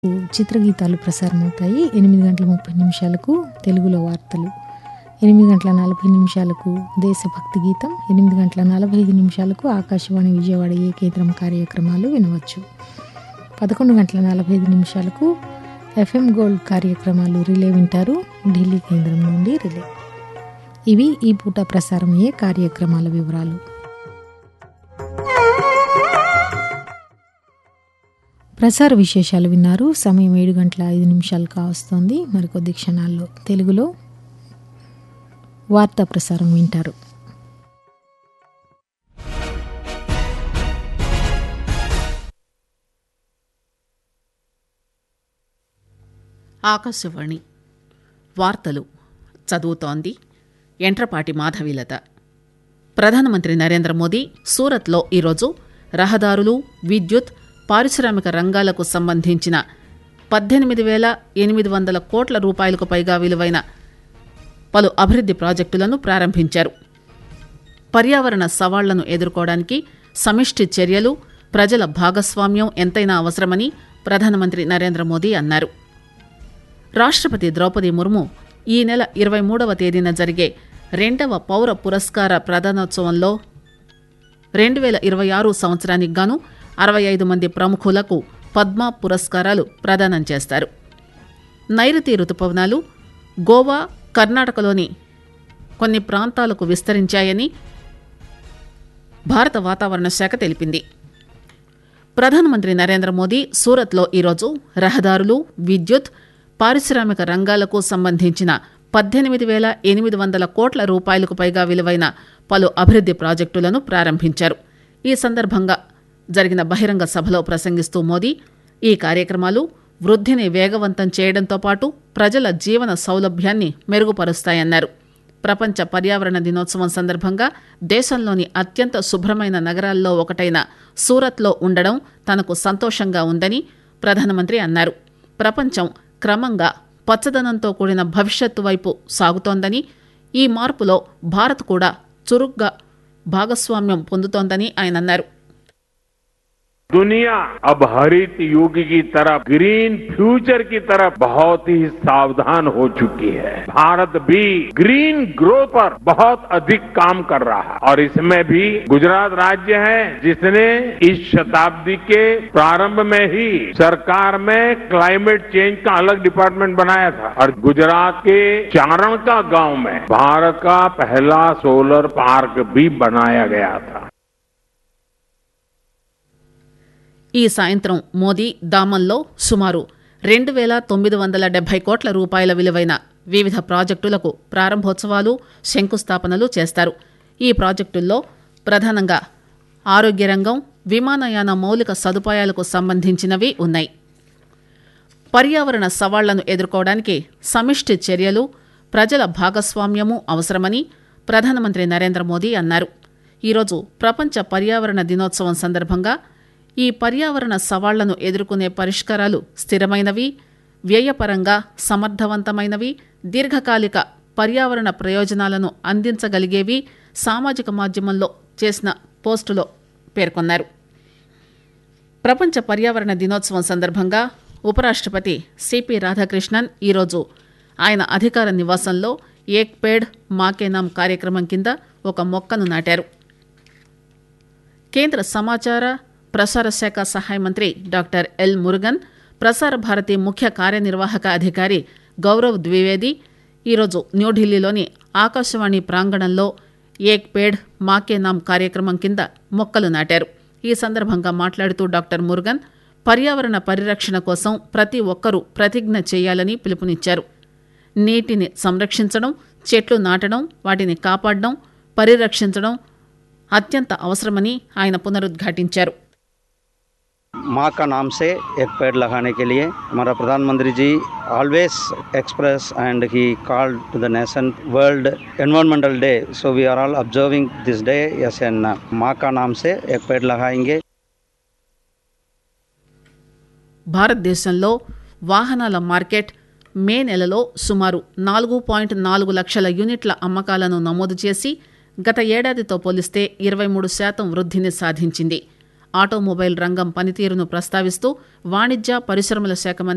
చిత్రగీతాలు ప్రసారమవుతాయి ఎనిమిది గంటల ముప్పై నిమిషాలకు తెలుగులో వార్తలు ఎనిమిది గంటల నలభై నిమిషాలకు దేశభక్తి గీతం ఎనిమిది గంటల నలభై ఐదు నిమిషాలకు ఆకాశవాణి విజయవాడ ఏ కేంద్రం కార్యక్రమాలు వినవచ్చు పదకొండు గంటల నలభై ఐదు నిమిషాలకు ఎఫ్ఎం గోల్డ్ కార్యక్రమాలు రిలే వింటారు ఢిల్లీ కేంద్రం నుండి రిలే ఇవి ఈ పూట ప్రసారమయ్యే కార్యక్రమాల వివరాలు ప్రసార విశేషాలు విన్నారు సమయం ఏడు గంటల ఐదు నిమిషాలు కావస్తోంది మరికొద్ది క్షణాల్లో తెలుగులో వార్తా ప్రసారం వింటారు ఆకాశవాణి వార్తలు చదువుతోంది ఎంట్రపాటి మాధవీలత ప్రధానమంత్రి నరేంద్ర మోదీ సూరత్లో ఈరోజు రహదారులు విద్యుత్ పారిశ్రామిక రంగాలకు సంబంధించిన పద్దెనిమిది వేల ఎనిమిది వందల కోట్ల రూపాయలకు పైగా విలువైన పలు అభివృద్ది ప్రాజెక్టులను ప్రారంభించారు పర్యావరణ సవాళ్లను ఎదుర్కోవడానికి సమిష్టి చర్యలు ప్రజల భాగస్వామ్యం ఎంతైనా అవసరమని ప్రధానమంత్రి నరేంద్ర మోదీ అన్నారు రాష్ట్రపతి ద్రౌపది ముర్ము ఈ నెల ఇరవై మూడవ తేదీన జరిగే రెండవ పౌర పురస్కార ప్రదానోత్సవంలో రెండు వేల ఇరవై ఆరు సంవత్సరానికి గాను అరవై ఐదు మంది ప్రముఖులకు పద్మ పురస్కారాలు ప్రదానం చేస్తారు నైరుతి రుతుపవనాలు గోవా కర్ణాటకలోని కొన్ని ప్రాంతాలకు విస్తరించాయని భారత వాతావరణ శాఖ తెలిపింది ప్రధానమంత్రి నరేంద్ర మోదీ సూరత్లో ఈరోజు రహదారులు విద్యుత్ పారిశ్రామిక రంగాలకు సంబంధించిన పద్దెనిమిది వేల ఎనిమిది వందల కోట్ల రూపాయలకు పైగా విలువైన పలు అభివృద్ది ప్రాజెక్టులను ప్రారంభించారు ఈ సందర్భంగా జరిగిన బహిరంగ సభలో ప్రసంగిస్తూ మోదీ ఈ కార్యక్రమాలు వృద్ధిని వేగవంతం చేయడంతో పాటు ప్రజల జీవన సౌలభ్యాన్ని మెరుగుపరుస్తాయన్నారు ప్రపంచ పర్యావరణ దినోత్సవం సందర్భంగా దేశంలోని అత్యంత శుభ్రమైన నగరాల్లో ఒకటైన సూరత్లో ఉండడం తనకు సంతోషంగా ఉందని ప్రధానమంత్రి అన్నారు ప్రపంచం క్రమంగా పచ్చదనంతో కూడిన భవిష్యత్తు వైపు సాగుతోందని ఈ మార్పులో భారత్ కూడా చురుగ్గా భాగస్వామ్యం పొందుతోందని ఆయన అన్నారు दुनिया अब हरित युग की तरफ ग्रीन फ्यूचर की तरफ बहुत ही सावधान हो चुकी है भारत भी ग्रीन ग्रोथ पर बहुत अधिक काम कर रहा है और इसमें भी गुजरात राज्य है जिसने इस शताब्दी के प्रारंभ में ही सरकार में क्लाइमेट चेंज का अलग डिपार्टमेंट बनाया था और गुजरात के चारण का गांव में भारत का पहला सोलर पार्क भी बनाया गया था ఈ సాయంత్రం మోదీ దామన్లో సుమారు రెండు వేల తొమ్మిది వందల డెబ్బై కోట్ల రూపాయల విలువైన వివిధ ప్రాజెక్టులకు ప్రారంభోత్సవాలు శంకుస్థాపనలు చేస్తారు ఈ ప్రాజెక్టుల్లో ప్రధానంగా ఆరోగ్య రంగం విమానయాన మౌలిక సదుపాయాలకు సంబంధించినవి ఉన్నాయి పర్యావరణ సవాళ్లను ఎదుర్కోవడానికి సమిష్టి చర్యలు ప్రజల భాగస్వామ్యము అవసరమని ప్రధానమంత్రి నరేంద్ర మోదీ అన్నారు ఈరోజు ప్రపంచ పర్యావరణ దినోత్సవం సందర్భంగా ఈ పర్యావరణ సవాళ్లను ఎదుర్కొనే పరిష్కారాలు స్థిరమైనవి వ్యయపరంగా సమర్థవంతమైనవి దీర్ఘకాలిక పర్యావరణ ప్రయోజనాలను అందించగలిగేవి సామాజిక మాధ్యమంలో చేసిన పోస్టులో పేర్కొన్నారు ప్రపంచ పర్యావరణ దినోత్సవం సందర్భంగా ఉపరాష్ట్రపతి సిపి రాధాకృష్ణన్ ఈరోజు ఆయన అధికార నివాసంలో ఏక్ పేడ్ మాకే నామ్ కార్యక్రమం కింద ఒక మొక్కను నాటారు కేంద్ర సమాచార ప్రసార శాఖ సహాయ మంత్రి డాక్టర్ ఎల్ మురుగన్ ప్రసార భారతి ముఖ్య కార్యనిర్వాహక అధికారి గౌరవ్ ద్వివేది ఈరోజు న్యూఢిల్లీలోని ఆకాశవాణి ప్రాంగణంలో ఏక్ పేడ్ మాకే నామ్ కార్యక్రమం కింద మొక్కలు నాటారు ఈ సందర్భంగా మాట్లాడుతూ డాక్టర్ మురుగన్ పర్యావరణ పరిరక్షణ కోసం ప్రతి ఒక్కరూ ప్రతిజ్ఞ చేయాలని పిలుపునిచ్చారు నీటిని సంరక్షించడం చెట్లు నాటడం వాటిని కాపాడడం పరిరక్షించడం అత్యంత అవసరమని ఆయన పునరుద్ఘాటించారు माँ का नाम से एक पेड़ लगाने के लिए हमारा प्रधानमंत्री ji always express and he called to the nation world environmental day so we are all observing this day yes एन माँ का नाम से एक पेड़ लगाएंगे భారతదేశంలో వాహనాల మార్కెట్ మే నెలలో సుమారు నాలుగు పాయింట్ నాలుగు లక్షల యూనిట్ల అమ్మకాలను నమోదు చేసి గత ఏడాదితో పోలిస్తే ఇరవై మూడు శాతం వృద్ధిని సాధించింది ఆటోమొబైల్ రంగం పనితీరును ప్రస్తావిస్తూ వాణిజ్య పరిశ్రమల శాఖ మంత్రి